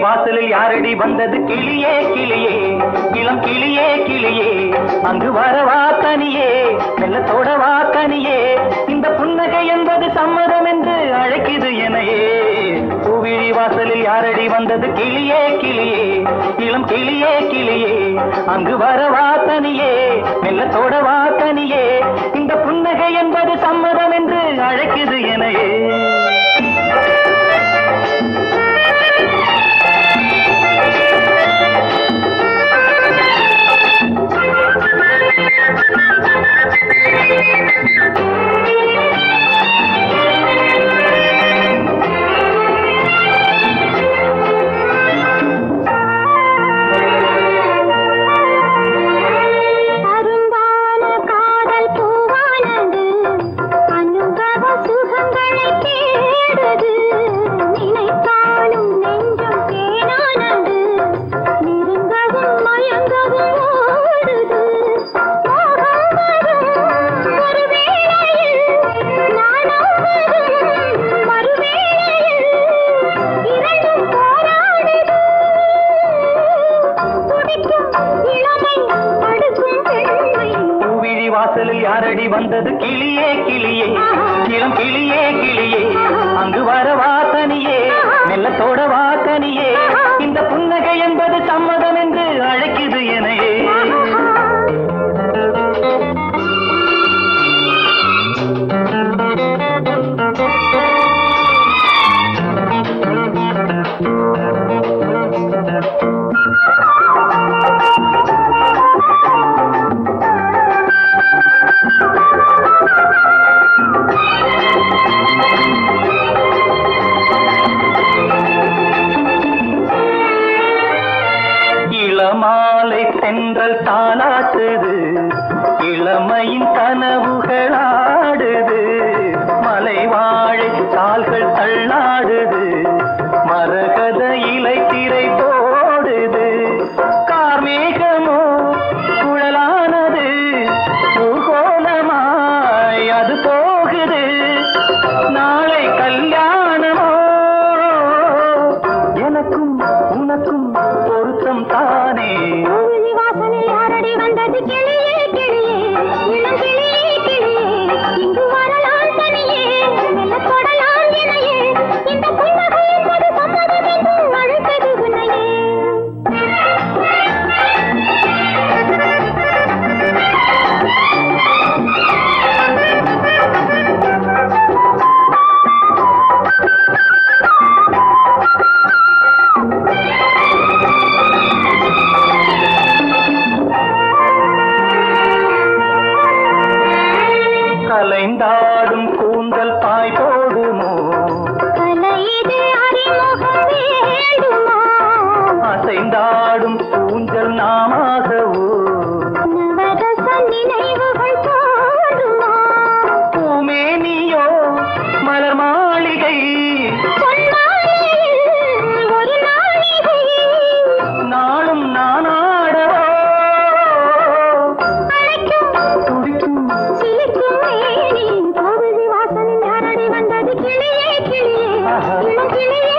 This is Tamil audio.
வாசலில் யாரடி வந்தது கிளியே கிளியே இளம் கிளியே கிளியே அங்கு வரவா தனியே மெல்லத்தோட வா தனியே இந்த புன்னகை என்பது சம்மதம் என்று அழைக்குது எனையே பூவிழி வாசலில் யாரடி வந்தது கிளியே கிளியே இளம் கிளியே கிளியே அங்கு வரவா தனியே மெல்லத்தோட வா தனியே இந்த புன்னகை என்பது சம்மதம் என்று அழைக்குது எனையே அரும்பான காதல் பூவானது அனுபவ சுகங்களை தேடுது நினைத்தாலும் நெஞ்சம் தேனானது நெருங்கவும் மயங்கவும் ஓடுது மோகம் வரும் ஒரு வேளையில் நாணம் வரும் மறுவேளையில் இரண்டும் போராடுது துடிக்கும் இளமை தடுக்கும் பெண்மை பூவிழி வாசலில் யாரடி வந்தது கிளியே கிளியே இளம் கிளியே கிளியே அங்கு வரவா தனியே மெல்லத்தோட வா தனியே இந்த புன்னகை என்பது சம்மதம் என்று அழைக்குது எனையே இளமாலை தென்றல் தாளாட்டுது இளமையின் கனவுகளாடுது மலை வாழை கால்கள் தள்ளாடுது மரகத இலை திரை போடுது கார்மேகமோ குழலானது பூகோளமாய் அது போகுது நாளை கல்யாணமோ எனக்கும் உனக்கும் பொருத்தம் தானே பூவிழி வாசலில் யாரடி வந்தது கிளியே கிளியே இளம் கிளியே கிளியே இங்கு வரலாம் தனியே மெல்ல தொடலாம் இணையே இந்த புன்னகை என்பது சம்மதம் என்று அழைத்தது உன்னையே கலைந்தாடும் கூந்தல் பாய் போடுமோ கலையிது அறிமுகம் வேண்டுமா அசைந்தாடும் ஊஞ்சல் நாமாகவோ நவரச நினைவுகள் தோன்றுமா பூமேனியோ மலர் மாளிகை பொன்மாலையில் ஒரு நாளிகை நாளும் நானாடவோ அழைக்கும் துடிக்கும் சிலிர்க்கும் மேனி கோவிலி வாசலில் யாரடி வந்தது கிளியே கிளியே ஆஹா. இளம் கிளியே